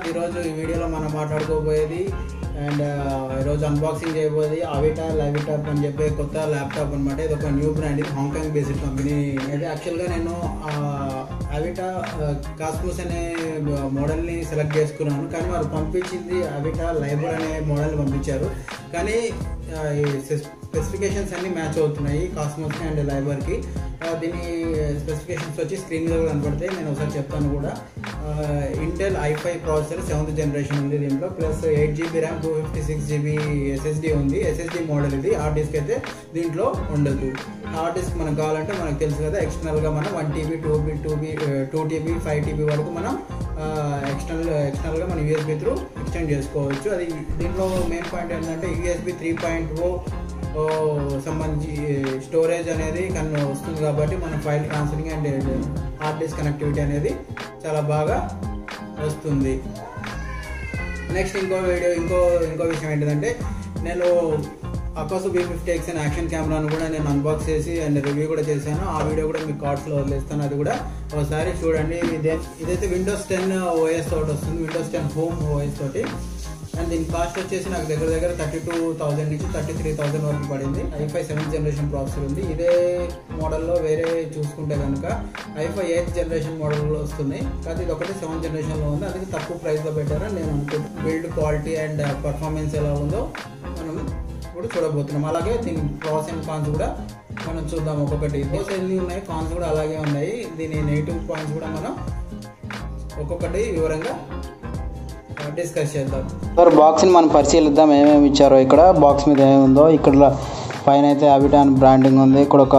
ఈరోజు ఈ వీడియోలో మనం మాట్లాడుకోబోయేది అండ్ ఈరోజు అన్బాక్సింగ్ చేయబోయేది అవిటా లవిటాప్ అని చెప్పే కొత్త ల్యాప్టాప్ అనమాట ఇది ఒక న్యూ బ్రాండ్ ఇది హాంకాంగ్ బేస్డ్ కంపెనీ అయితే యాక్చువల్గా నేను అవిటా కాస్మోస్ అనే మోడల్ని సెలెక్ట్ చేసుకున్నాను కానీ వారు పంపించింది అవిటా లైబర్ అనే మోడల్ పంపించారు కానీ ఆ, ఈ స్పెసిఫికేషన్స్ అన్ని మ్యాచ్ అవుతున్నాయి కాస్మోస్కి అండ్ లైబర్కి ఆ, దీని స్పెసిఫికేషన్స్ వచ్చి స్క్రీన్ మీద కనపడతాయి నేను ఒకసారి చెప్తాను కూడా Intel i five processor seventh generation ఉంది దీంట్లో plus eight GB RAM two fifty six GB SSD ఉంది ఎస్ఎస్డి మోడల్ ఇది హార్డ్ డిస్క్ అయితే దీంట్లో ఉండదు హార్డ్ డిస్క్ మనకు కావాలంటే మనకు తెలుసు కదా ఎక్స్టర్నల్గా మనం one TB two B two B two TB five TB వరకు మనం ఎక్స్టర్నల్ ఎక్స్టర్నల్గా మనం యూఎస్బీ త్రూ ఎక్స్టెండ్ చేసుకోవచ్చు అది దీంట్లో మెయిన్ పాయింట్ ఏంటంటే యూఎస్బీ త్రీ పాయింట్ ఓ సంబంధించి స్టోరేజ్ అనేది కన్ వస్తుంది కాబట్టి మన file transferring and hard disk connectivity అనేది చాలా బాగా వస్తుంది నెక్స్ట్ ఇంకో వీడియో ఇంకో ఇంకో విషయం ఏంటిదంటే నేను Akaso V fifty X and action కెమెరాను కూడా నేను అన్బాక్స్ చేసి అండ్ రివ్యూ కూడా చేశాను ఆ వీడియో కూడా మీకు కార్డ్స్లో వదిలేస్తాను అది కూడా ఒకసారి చూడండి ఇదే ఇదైతే విండోస్ టెన్ ఓఎస్ తోటి వస్తుంది విండోస్ టెన్ హోమ్ ఓఎస్ తోటి అండ్ దీని కాస్ట్ వచ్చేసి నాకు దగ్గర దగ్గర థర్టీ టూ థౌసండ్ నుంచి థర్టీ త్రీ థౌసండ్ వరకు పడింది ఐఫై సెవెంత్ జనరేషన్ ప్రాసెసర్ ఉంది ఇదే మోడల్లో వేరే చూసుకుంటే కనుక ఐఫై ఎయిత్ జనరేషన్ మోడల్ వస్తుంది కానీ ఇది ఒకటి సెవెంత్ జనరేషన్లో ఉంది అందుకే తక్కువ ప్రైస్లో పెట్టారని నేను అనుకుంటున్నాను బిల్డ్ క్వాలిటీ అండ్ పర్ఫార్మెన్స్ ఎలా ఉందో మనం ఇప్పుడు చూడబోతున్నాం అలాగే దీని ప్రాస్ అండ్ కాన్స్ కూడా మనం చూద్దాం ఒక్కొక్కటి ప్రోస్ ఎన్ని ఉన్నాయి కాన్స్ కూడా అలాగే ఉన్నాయి దీని నెగిటివ్ పాయింట్స్ కూడా మనం ఒక్కొక్కటి వివరంగా డిస్కస్ చేద్దాం సార్ బాక్స్ని మనం పరిశీలిద్దాం ఏమేమి ఇచ్చారో ఇక్కడ బాక్స్ మీద ఏమి ఉందో ఇక్కడ పైన అయితే అవిటాన్ బ్రాండింగ్ ఉంది ఇక్కడ ఒక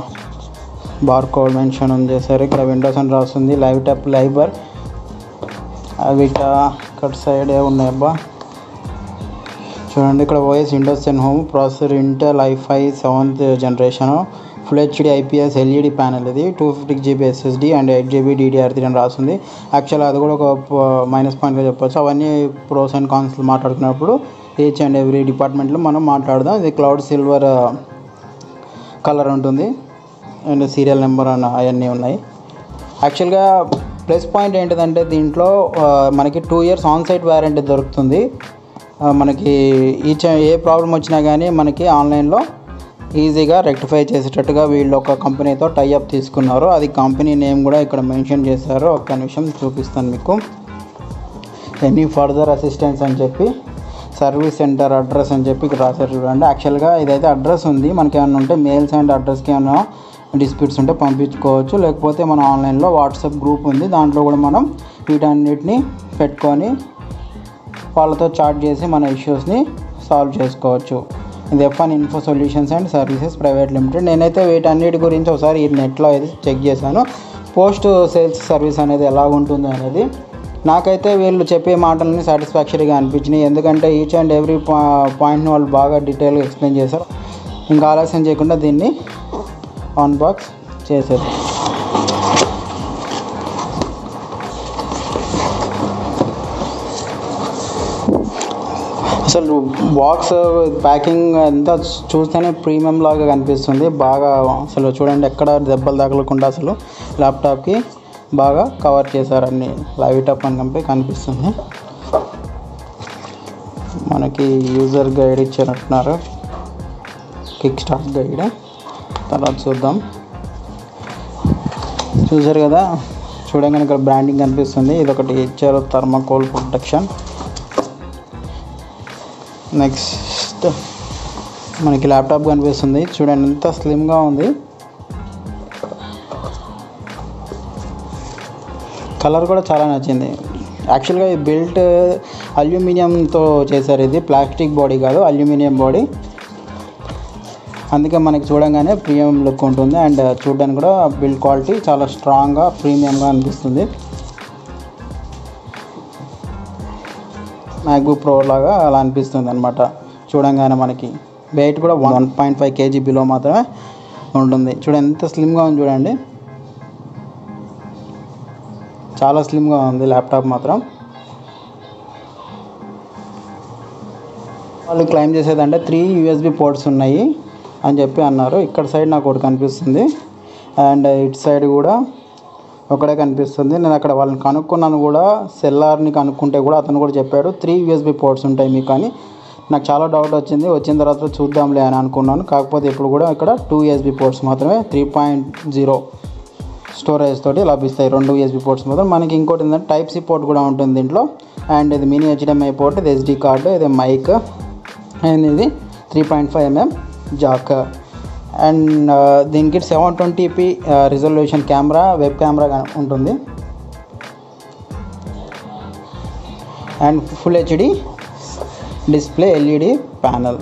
బార్ కోడ్ మెన్షన్ ఉంది చేశారు ఇక్కడ విండోస్ అని రాస్తుంది లైవ్ టప్ లైబర్ అవిటా ఇక్కడ సైడ్ ఏ ఉన్నాయి అబ్బా చూడండి ఇక్కడ OS Windows ten home processor Intel i five seventh generation full HD IPS LED panel ఇది two fifty GB SSD and eight GB DDR three అని రాస్తుంది యాక్చువల్ అది కూడా ఒక మైనస్ పాయింట్గా చెప్పొచ్చు అవన్నీ ప్రోస్ అండ్ కాన్స్ మాట్లాడుకున్నప్పుడు ఈచ్ అండ్ ఎవ్రీ డిపార్ట్మెంట్లో మనం మాట్లాడదాం ఇది క్లౌడ్ సిల్వర్ కలర్ ఉంటుంది అండ్ సీరియల్ నెంబర్ అన్న అవన్నీ ఉన్నాయి యాక్చువల్గా ప్లస్ పాయింట్ ఏంటిదంటే దీంట్లో ఆ, మనకి two years on site warranty దొరుకుతుంది ఆ, మనకి ఈచ్ ఏ ప్రాబ్లం వచ్చినా కానీ మనకి ఆన్లైన్లో ఈజీగా రెక్టిఫై చేసేటట్టుగా వీళ్ళు ఒక కంపెనీతో టైఅప్ తీసుకున్నారు అది కంపెనీ నేమ్ కూడా ఇక్కడ మెన్షన్ చేశారు ఒక్క నిమిషం చూపిస్తాను మీకు ఎనీ ఫర్దర్ అసిస్టెన్స్ అని చెప్పి సర్వీస్ సెంటర్ అడ్రస్ అని చెప్పి ఇక్కడ రాశారు చూడండి యాక్చువల్గా ఇదైతే అడ్రస్ ఉంది మనకి ఏమైనా ఉంటే మెయిల్స్ అండ్ అడ్రస్కి ఏమైనా డిస్ప్యూట్స్ ఉంటే పంపించుకోవచ్చు లేకపోతే మన ఆన్లైన్లో వాట్సాప్ గ్రూప్ ఉంది దాంట్లో కూడా మనం వీటన్నిటిని పెట్టుకొని వాళ్ళతో చాట్ చేసి మన ఇష్యూస్ని సాల్వ్ చేసుకోవచ్చు ఇది ఎఫ్ అన్ info solutions and services private limited నేనైతే వీటన్నిటి గురించి ఒకసారి ఈ నెట్లో అయితే చెక్ చేశాను పోస్ట్ సేల్స్ సర్వీస్ అనేది ఎలా ఉంటుంది అనేది నాకైతే వీళ్ళు చెప్పే మాటలని సాటిస్ఫాక్షరీగా అనిపించినాయి ఎందుకంటే ఈచ్ అండ్ ఎవ్రీ పాయింట్ని వాళ్ళు బాగా డీటెయిల్గా ఎక్స్ప్లెయిన్ చేశారు ఇంకా ఆలస్యం చేయకుండా దీన్ని అన్బాక్స్ చేసేది అసలు బాక్స్ ప్యాకింగ్ అంతా చూస్తేనే ప్రీమియం లాగా కనిపిస్తుంది బాగా అసలు చూడండి ఎక్కడ దెబ్బలు తగలకుండా అసలు ల్యాప్టాప్కి బాగా కవర్ చేశారు అన్ని లైవ్ టాప్ అని కంపి కనిపిస్తుంది మనకి యూజర్ గైడ్ ఇచ్చినట్టున్నారు కిక్ స్టార్ట్ గైడ్ తర్వాత చూద్దాం చూసారు కదా చూడంగానే ఇక్కడ బ్రాండింగ్ కనిపిస్తుంది ఇది ఒకటి ఇచ్చారు థర్మాకోల్ ప్రొటెక్షన్ నెక్స్ట్ మనకి ల్యాప్టాప్ కనిపిస్తుంది చూడండి ఎంత స్లిమ్గా ఉంది కలర్ కూడా చాలా నచ్చింది యాక్చువల్గా ఈ బిల్ట్ అల్యూమినియంతో చేశారు ఇది ప్లాస్టిక్ బాడీ కాదు అల్యూమినియం బాడీ అందుకే మనకి చూడంగానే ప్రీమియం లుక్ ఉంటుంది అండ్ చూడడానికి కూడా బిల్డ్ క్వాలిటీ చాలా స్ట్రాంగ్గా ప్రీమియంగా అనిపిస్తుంది మ్యాక్బుక్ ప్రో లాగా అలా అనిపిస్తుంది అనమాట చూడంగానే మనకి వెయిట్ కూడా one point five KG below మాత్రమే ఉంటుంది చూడండి ఎంత స్లిమ్గా ఉంది చూడండి చాలా స్లిమ్గా ఉంది ల్యాప్టాప్ మాత్రం వాళ్ళు క్లైమ్ చేసేదంటే త్రీ యూఎస్బి పోర్ట్స్ ఉన్నాయి అని చెప్పి అన్నారు ఇక్కడ సైడ్ నాకు ఒకటి కనిపిస్తుంది అండ్ ఇటు సైడ్ కూడా ఒకటే కనిపిస్తుంది నేను అక్కడ వాళ్ళని కనుక్కున్నాను కూడా సెల్లార్ని కనుక్కుంటే కూడా అతను కూడా చెప్పాడు త్రీ యూఎస్బి పోర్ట్స్ ఉంటాయి మీకు అని నాకు చాలా డౌట్ వచ్చింది వచ్చిన తర్వాత చూద్దాంలే అని అనుకున్నాను కాకపోతే ఇప్పుడు కూడా ఇక్కడ టూ యూఎస్బి పోర్ట్స్ మాత్రమే త్రీ పాయింట్ జీరో స్టోరేజ్ తోటి లభిస్తాయి రెండు యూఎస్బి పోర్ట్స్ మాత్రం మనకి ఇంకోటి ఏంటంటే టైప్ సి పోర్ట్ కూడా ఉంటుంది దీంట్లో అండ్ ఇది మినీ హెచ్డిఎంఐ పోర్ట్ ఇది ఎస్డి కార్డు ఇది మైక్ అండ్ ఇది three point five MM jack and దీనికి seven twenty P resolution camera web camera ఉంటుంది and full HD display LED panel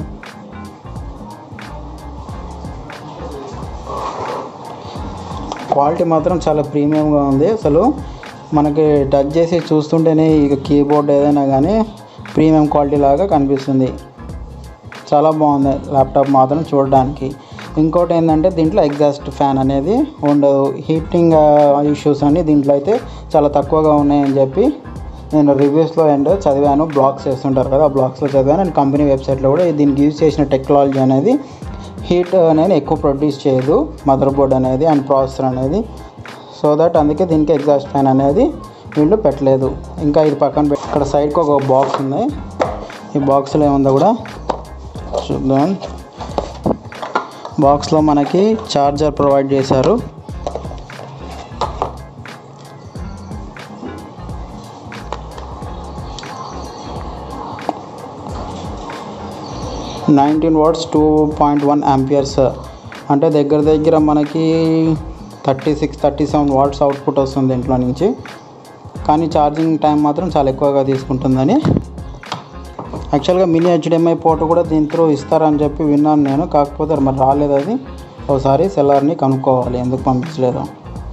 quality మాత్రం చాలా ప్రీమియంగా ఉంది అసలు మనకి టచ్ చేసి చూస్తుంటేనే ఇక కీబోర్డ్ ఏదైనా కానీ ప్రీమియం క్వాలిటీ లాగా కనిపిస్తుంది చాలా బాగుంది ల్యాప్టాప్ మాత్రం చూడడానికి ఇంకోటి ఏంటంటే దీంట్లో ఎగ్జాస్ట్ ఫ్యాన్ అనేది ఉండదు హీటింగ్ ఇష్యూస్ అన్ని దీంట్లో అయితే చాలా తక్కువగా ఉన్నాయని చెప్పి నేను రివ్యూస్లో అండ్ చదివాను బ్లాగ్స్ చేస్తుంటారు కదా ఆ బ్లాగ్స్లో చదివాను అండ్ కంపెనీ వెబ్సైట్లో కూడా దీనికి యూజ్ చేసిన టెక్నాలజీ అనేది హీట్ అనేది ఎక్కువ ప్రొడ్యూస్ చేయదు మదర్ బోర్డ్ అనేది అండ్ ప్రాసెసర్ అనేది సో దట్ అందుకే దీనికి ఎగ్జాస్ట్ ఫ్యాన్ అనేది వీళ్ళు పెట్టలేదు ఇంకా ఇది పక్కన పెట్టి ఇక్కడ సైడ్కి ఒక బాక్స్ ఉంది ఈ బాక్స్లో ఏముందో కూడా చూద్దాం బాక్స్లో మనకి చార్జర్ ప్రొవైడ్ చేశారు nineteen watts two point one amperes అంటే దగ్గర దగ్గర మనకి thirty six thirty seven watts output వస్తుంది దీంట్లో నుంచి కానీ ఛార్జింగ్ టైం మాత్రం చాలా ఎక్కువగా తీసుకుంటుందని యాక్చువల్గా మినీ హెచ్డిఎంఐ పోర్ట్ కూడా దీని త్రూ ఇస్తారని చెప్పి విన్నాను నేను కాకపోతే మరి రాలేదు అది ఒకసారి సెల్లార్ని కనుక్కోవాలి ఎందుకు పంపించలేదు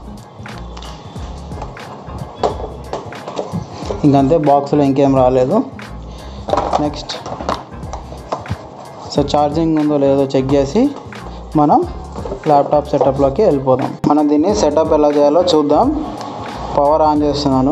ఇంకంతే బాక్స్లో ఇంకేం రాలేదు నెక్స్ట్ సో ఛార్జింగ్ ఉందో లేదో చెక్ చేసి మనం ల్యాప్టాప్ సెటప్లోకి వెళ్ళిపోదాం మనం దీన్ని సెటప్ ఎలా చేయాలో చూద్దాం పవర్ ఆన్ చేస్తున్నాను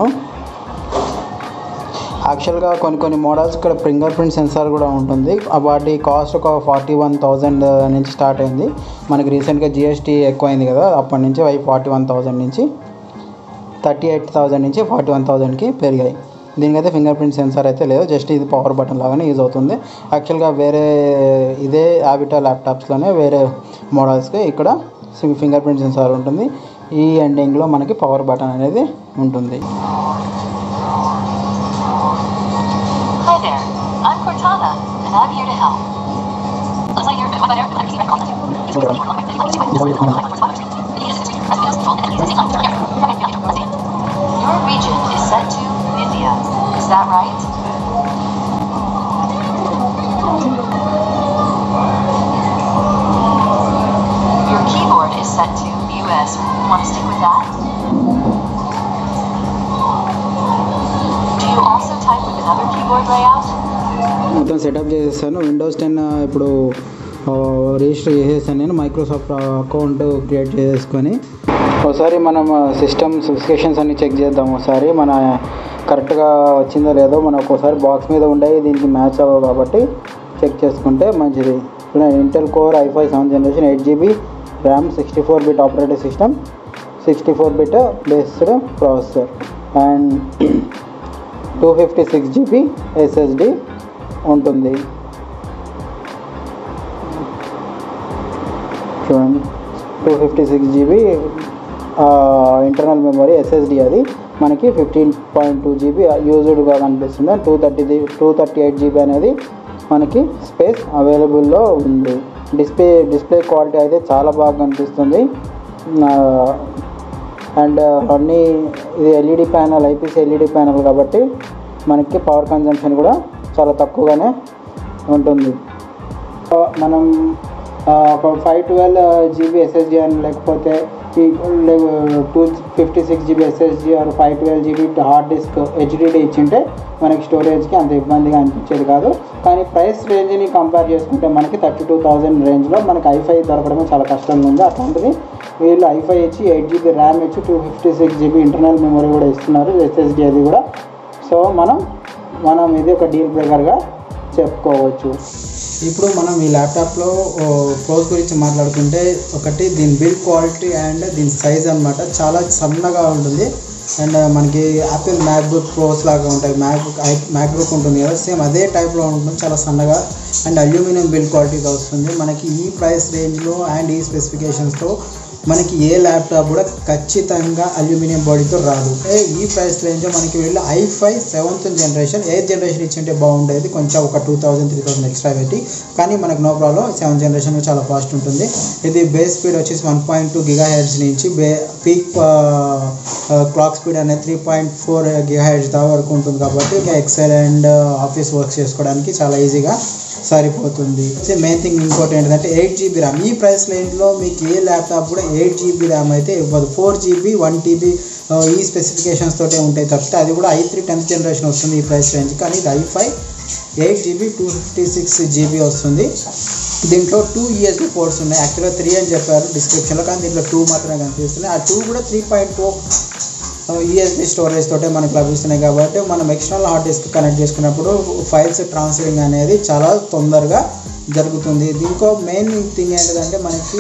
యాక్చువల్గా కొన్ని కొన్ని మోడల్స్ ఇక్కడ ఫింగర్ ప్రింట్ సెన్సార్ కూడా ఉంటుంది ఆ వాటి కాస్ట్ ఒక ఫార్టీ వన్ థౌజండ్ నుంచి స్టార్ట్ అయింది మనకి రీసెంట్గా జిఎస్టీ ఎక్కువైంది కదా అప్పటి నుంచి అవి ఫార్టీ వన్ థౌజండ్ నుంచి థర్టీ ఎయిట్ థౌజండ్ నుంచి ఫార్టీ వన్ థౌజండ్కి పెరిగాయి దీనికైతే ఫింగర్ ప్రింట్ సెన్సార్ అయితే లేదు జస్ట్ ఇది పవర్ బటన్ లాగానే యూజ్ అవుతుంది యాక్చువల్గా వేరే ఇదే యాబిటా ల్యాప్టాప్స్లోనే వేరే మోడల్స్కి ఇక్కడ ఫింగర్ ప్రింట్ సెన్సార్ ఉంటుంది ఈ ఎండింగ్లో మనకి పవర్ బటన్ అనేది ఉంటుంది Hi there, I'm Cortana, and I'm here to help. Looks like you're about there. I'm keeping contact. Your region is set to India. Is that right? Your keyboard is set to US. Want to stick with that? Do you also type with another keyboard layout? మొత్తం setup చేసేసాను Windows ten ఇప్పుడు register చేసేసాను నేను Microsoft account create చేసుకొని ఒకసారి మనం system specifications అన్ని check చేద్దాం ఒకసారి మన కరెక్ట్గా వచ్చిందో లేదో మనం ఒక్కోసారి బాక్స్ మీద ఉండేవి దీనికి మ్యాచ్ అవ్వవు కాబట్టి చెక్ చేసుకుంటే మంచిది Intel core i five seven generation eight GB RAM sixty four bit operating system sixty four bit based processor and two fifty six GB SSD ఉంటుంది చూడండి two fifty six GB internal memory SSD అది మనకి fifteen point two GB యూజ్డ్గా కనిపిస్తుంది two thirty two thirty eight GB అనేది మనకి space అవైలబుల్లో ఉంది డిస్ప్లే డిస్ప్లే క్వాలిటీ అయితే చాలా బాగా కనిపిస్తుంది అండ్ అన్నీ ఇది LED panel IPC LED panel కాబట్టి మనకి పవర్ కన్జంప్షన్ కూడా చాలా తక్కువగానే ఉంటుంది ఆ, మనం ఆ, ఒక ఫైవ్ ట్వెల్వ్ జీబీ ఎస్ఎస్జి అని లేకపోతే ఈ two fifty six GB SSD or five twelve GB hard disk HDD ఇచ్చింటే మనకి స్టోరేజ్కి అంత ఇబ్బందిగా అనిపించేది కాదు కానీ ప్రైస్ రేంజ్ని కంపేర్ చేసుకుంటే మనకి థర్టీ టూ థౌజండ్ రేంజ్లో మనకి ఐఫై దొరకడమే చాలా కష్టంగా ఉంది అట్లాంటిది వీళ్ళు ఐఫై ఇచ్చి ఎయిట్ జీబీ ర్యామ్ ఇచ్చి two fifty six GB internal memory కూడా ఇస్తున్నారు ఎస్ఎస్డి అది కూడా సో మనం మనం ఇది ఒక డీల్ బ్రేకర్గా చెప్పుకోవచ్చు ఇప్పుడు మనం ఈ ల్యాప్టాప్లో ప్రోస్ గురించి మాట్లాడుకుంటే ఒకటి దీని బిల్డ్ క్వాలిటీ అండ్ దీని సైజ్ అన్నమాట చాలా సన్నగా ఉంటుంది అండ్ మనకి యాపిల్ మ్యాక్బుక్ ప్రోస్ లాగా ఉంటాయి మ్యాక్బుక్ మ్యాక్బుక్ ఉంటుంది కదా సేమ్ అదే టైప్లో ఉంటుంది చాలా సన్నగా అండ్ అల్యూమినియం బిల్డ్ క్వాలిటీతో వస్తుంది మనకి ఈ ప్రైస్ రేంజ్లో అండ్ ఈ స్పెసిఫికేషన్స్తో మనకి ఏ ల్యాప్టాప్ కూడా ఖచ్చితంగా అల్యూమినియం బాడీతో రాదు ఏ ఈ ప్రైస్ రేంజ్ మనకి వెళ్ళి i five seventh generation eighth generation ఇచ్చింటే బాగుండేది కొంచెం ఒక two thousand three thousand extra పెట్టి కానీ మనకు నో ప్రాబ్లం సెవెంత్ జనరేషన్ చాలా ఫాస్ట్ ఉంటుంది ఇది బేస్ స్పీడ్ వచ్చేసి one point two gigahertz నుంచి బే పీక్ క్లాక్ స్పీడ్ అనేది three point four gigahertz దా వరకు ఉంటుంది కాబట్టి ఇక ఎక్సెల్ అండ్ ఆఫీస్ వర్క్ చేసుకోవడానికి చాలా ఈజీగా సరిపోతుంది మెయిన్ థింగ్ ఇంకోటి ఏంటంటే ఎయిట్ జీబీ ర్యామ్ ఈ ప్రైస్ రేంజ్లో మీకు ఏ ల్యాప్టాప్ కూడా ఎయిట్ జీబీ ర్యామ్ అయితే ఇవ్వదు ఫోర్ జీబీ వన్ టీబీ ఈ స్పెసిఫికేషన్స్ తోటే ఉంటాయి తప్పితే అది కూడా ఐ త్రీ టెన్త్ జనరేషన్ వస్తుంది ఈ ప్రైస్ రేంజ్ కానీ ఇది i five eight GB two fifty six GB వస్తుంది దీంట్లో టూ యూఎస్బీ పోర్ట్స్ ఉన్నాయి యాక్చువల్గా త్రీ అని చెప్పారు డిస్క్రిప్షన్లో కానీ దీంట్లో టూ మాత్రమే కనిపిస్తున్నాయి ఆ టూ కూడా three point two USB storage తోటే మనకు లభిస్తున్నాయి కాబట్టి మనం ఎక్స్టర్నల్ హార్డ్ డిస్క్ కనెక్ట్ చేసుకున్నప్పుడు ఫైల్స్ ట్రాన్స్ఫరింగ్ అనేది చాలా తొందరగా జరుగుతుంది దీంట్లో మెయిన్ థింగ్ ఏంటంటే మనకి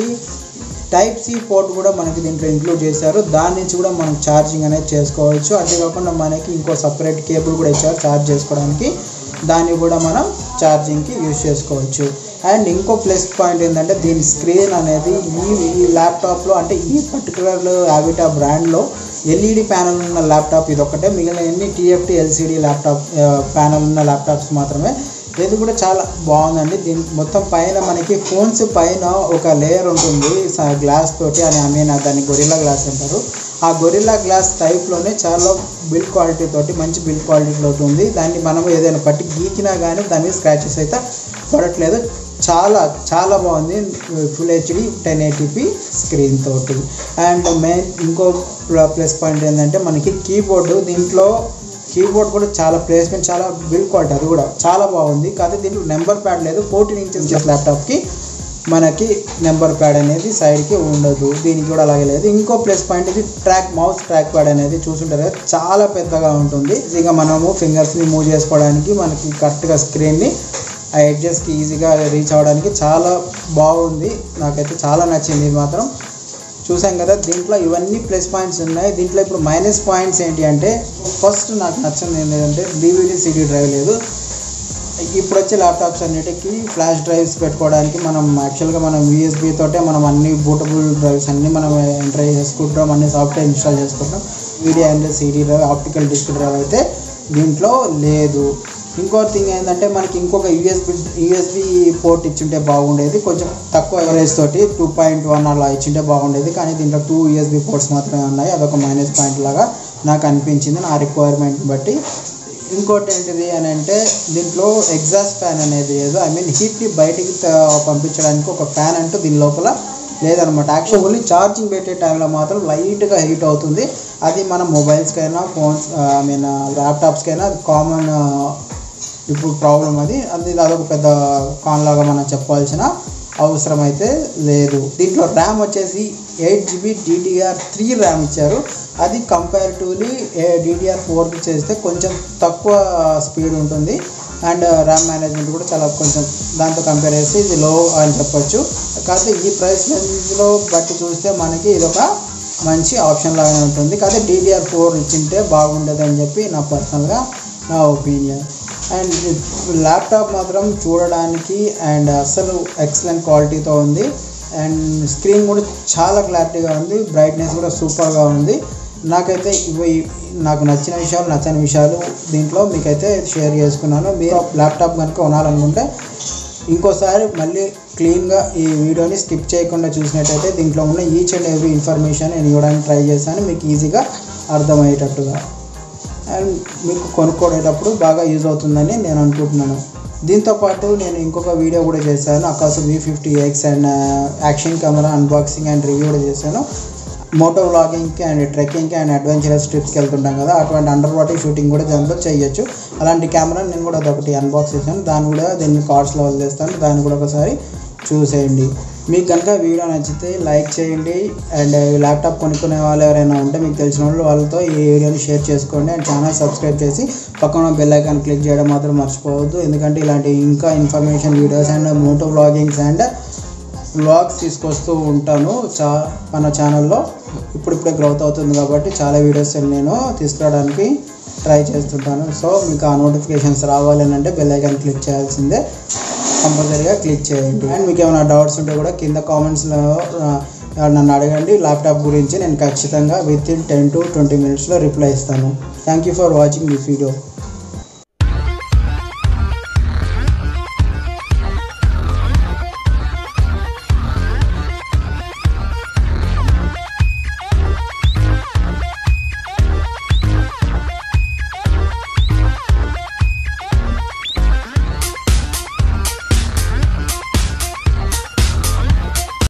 టైప్ సి పోర్ట్ కూడా మనకి దీంట్లో ఇంక్లూడ్ చేశారు దాని నుంచి కూడా మనం ఛార్జింగ్ అనేది చేసుకోవచ్చు అంతేకాకుండా మనకి ఇంకో సపరేట్ కేబుల్ కూడా ఇచ్చారు ఛార్జ్ చేసుకోవడానికి దాన్ని కూడా మనం ఛార్జింగ్కి యూజ్ చేసుకోవచ్చు అండ్ ఇంకో ప్లస్ పాయింట్ ఏంటంటే దీని స్క్రీన్ అనేది ఈ ఈ ల్యాప్టాప్లో అంటే ఈ పర్టికులర్ యావిటా బ్రాండ్లో ఎల్ఈడి ప్యానల్ ఉన్న ల్యాప్టాప్ ఇది ఒకటే మిగిలిన ఎన్ని టీఎఫ్టీ ఎల్సిడి ల్యాప్టాప్ ప్యానల్ ఉన్న ల్యాప్టాప్స్ మాత్రమే ఇది కూడా చాలా బాగుందండి దీని మొత్తం పైన మనకి ఫోన్స్ పైన ఒక లేయర్ ఉంటుంది గ్లాస్ తోటి అని ఐ మీన్ దాన్ని గొరిల్లా గ్లాస్ అంటారు ఆ గొరిల్లా గ్లాస్ టైప్లోనే చాలా బిల్డ్ క్వాలిటీ తోటి మంచి బిల్డ్ క్వాలిటీ తోటి ఉంది దాన్ని మనం ఏదైనా పట్టి గీకినా కానీ దాని మీద స్క్రాచెస్ అయితే పడట్లేదు చాలా చాలా బాగుంది full HD ten eighty P screen తోటి అండ్ మెయిన్ ఇంకో ప్లస్ పాయింట్ ఏంటంటే మనకి కీబోర్డు దీంట్లో కీబోర్డ్ కూడా చాలా ప్లేస్మెంట్ చాలా బిల్డ్ క్వాలిటీ అది కూడా చాలా బాగుంది కాకపోతే దీంట్లో నెంబర్ ప్యాడ్ లేదు ఫోర్టీన్ ఇంచెస్ ల్యాప్టాప్కి మనకి నెంబర్ ప్యాడ్ అనేది సైడ్కి ఉండదు దీనికి కూడా అలాగే లేదు ఇంకో ప్లస్ పాయింట్ ఇది ట్రాక్ మౌస్ ట్రాక్ ప్యాడ్ అనేది చూసుంటారు కదా చాలా పెద్దగా ఉంటుంది ఇక మనము ఫింగర్స్ని మూవ్ చేసుకోవడానికి మనకి కరెక్ట్గా స్క్రీన్ని ఆ ఎడ్జెస్కి ఈజీగా రీచ్ అవ్వడానికి చాలా బాగుంది నాకైతే చాలా నచ్చింది ఇది మాత్రం చూసాం కదా దీంట్లో ఇవన్నీ ప్లస్ పాయింట్స్ ఉన్నాయి దీంట్లో ఇప్పుడు మైనస్ పాయింట్స్ ఏంటి అంటే ఫస్ట్ నాకు నచ్చింది ఏంటంటే డివిడి సిడి డ్రైవ్ లేదు ఇప్పుడు వచ్చే ల్యాప్టాప్స్ అన్నిటికీ ఫ్లాష్ డ్రైవ్స్ పెట్టుకోవడానికి మనం యాక్చువల్గా మనం యూఎస్బీ తోటే మనం అన్ని బూటబుల్ డ్రైవ్స్ అన్ని మనం ఎంటర్ చేసుకుంటాం అన్ని సాఫ్ట్వేర్ ఇన్స్టాల్ చేసుకుంటాం video and CD drive optical disk drive అయితే దీంట్లో లేదు ఇంకో థింగ్ ఏంటంటే మనకి ఇంకొక యూఎస్బి యూఎస్బి పోర్ట్ ఇచ్చింటే బాగుండేది కొంచెం తక్కువ ఎవరేజ్ తోటి టూ పాయింట్ వన్ అలా ఇచ్చింటే బాగుండేది కానీ దీంట్లో టూ యూఎస్బి పోర్ట్స్ మాత్రమే ఉన్నాయి అదొక మైనస్ పాయింట్ లాగా నాకు అనిపించింది నా రిక్వైర్మెంట్ బట్టి ఇంకోటి ఏంటిది అని అంటే దీంట్లో ఎగ్జాస్ట్ ఫ్యాన్ అనేది లేదు ఐ మీన్ హీట్ని బయటికి త- పంపించడానికి ఒక ఫ్యాన్ అంటూ దీని లోపల లేదనమాట యాక్చువల్ ఓన్లీ ఛార్జింగ్ పెట్టే టైంలో మాత్రం లైట్గా హీట్ అవుతుంది అది మన మొబైల్స్కైనా ఫోన్స్ ఐ మీన్ ల్యాప్టాప్స్కైనా అది కామన్ ఇప్పుడు ప్రాబ్లం అది అది అదొక పెద్ద కాన్ లాగా మనం చెప్పాల్సిన అవసరం అయితే లేదు దీంట్లో ర్యామ్ వచ్చేసి eight GB DDR three RAM ఇచ్చారు అది కంపారిటివ్లీ డిడిఆర్ ఫోర్కి చేస్తే కొంచెం తక్కువ స్పీడ్ ఉంటుంది అండ్ ర్యామ్ మేనేజ్మెంట్ కూడా చాలా కొంచెం దాంతో కంపేర్ చేస్తే ఇది లో అని చెప్పొచ్చు కాకపోతే ఈ ప్రైస్ రేంజ్లో బట్టి చూస్తే మనకి ఇది ఒక మంచి ఆప్షన్ లాగానే ఉంటుంది కాకపోతే డిడిఆర్ ఫోర్ ఇచ్చింటే బాగుండేది అని చెప్పి నా పర్సనల్గా నా ఒపీనియన్ అండ్ ల్యాప్టాప్ మాత్రం చూడడానికి అండ్ అసలు ఎక్సలెంట్ క్వాలిటీతో ఉంది అండ్ స్క్రీన్ కూడా చాలా క్లారిటీగా ఉంది బ్రైట్నెస్ కూడా సూపర్గా ఉంది నాకైతే ఇవి నాకు నచ్చిన విషయాలు నచ్చని విషయాలు దీంట్లో మీకైతే షేర్ చేసుకున్నాను మీరు ల్యాప్టాప్ కనుక కొనాలనుకుంటే ఇంకోసారి మళ్ళీ క్లీన్గా ఈ వీడియోని స్కిప్ చేయకుండా చూసినట్టయితే దీంట్లో ఉన్న ఈచ్ అండ్ ఎవ్రీ ఇన్ఫర్మేషన్ నేను ఇవ్వడానికి ట్రై చేశాను మీకు ఈజీగా అర్థమయ్యేటట్టుగా అండ్ మీకు కొనుక్కోనేటప్పుడు బాగా యూజ్ అవుతుందని నేను అనుకుంటున్నాను దీంతో పాటు నేను ఇంకొక వీడియో కూడా చేశాను Akaso V fifty X and action camera unboxing and review కూడా చేశాను మోటో వ్లాగింగ్కి అండ్ ట్రెక్కింగ్కి అండ్ అడ్వెంచరస్ ట్రిప్స్కి వెళ్తుంటాం కదా అటువంటి అండర్ వాటర్ షూటింగ్ కూడా దాంట్లో చేయొచ్చు అలాంటి కెమెరా నేను కూడా అదొకటి అన్బాక్స్ చేశాను దాన్ని కూడా దీన్ని కార్డ్స్లో వదిలేస్తాను దాన్ని కూడా ఒకసారి చూసేయండి మీకు కనుక వీడియో నచ్చితే లైక్ చేయండి అండ్ ల్యాప్టాప్ కొనుక్కునే వాళ్ళు ఎవరైనా ఉంటే మీకు తెలిసిన వాళ్ళు వాళ్ళతో ఈ వీడియోని షేర్ చేసుకోండి అండ్ ఛానల్ సబ్స్క్రైబ్ చేసి పక్కన బెల్ ఐకాన్ క్లిక్ చేయడం మాత్రం మర్చిపోవద్దు ఎందుకంటే ఇలాంటి ఇంకా information videos and moto vloggings and vlogs తీసుకొస్తూ ఉంటాను చా మన ఛానల్లో ఇప్పుడిప్పుడే గ్రోత్ అవుతుంది కాబట్టి చాలా వీడియోస్ నేను తీసుకురావడానికి ట్రై చేస్తుంటాను సో మీకు ఆ నోటిఫికేషన్స్ రావాలి అని అంటే బెల్ ఐకాన్ క్లిక్ చేయాల్సిందే కంపల్సరీగా క్లిక్ చేయండి అండ్ మీకు ఏమైనా డౌట్స్ ఉంటే కూడా కింద కామెంట్స్లో నన్ను అడగండి ల్యాప్టాప్ గురించి నేను ఖచ్చితంగా within ten to twenty మినిట్స్లో రిప్లై ఇస్తాను thank you for watching this video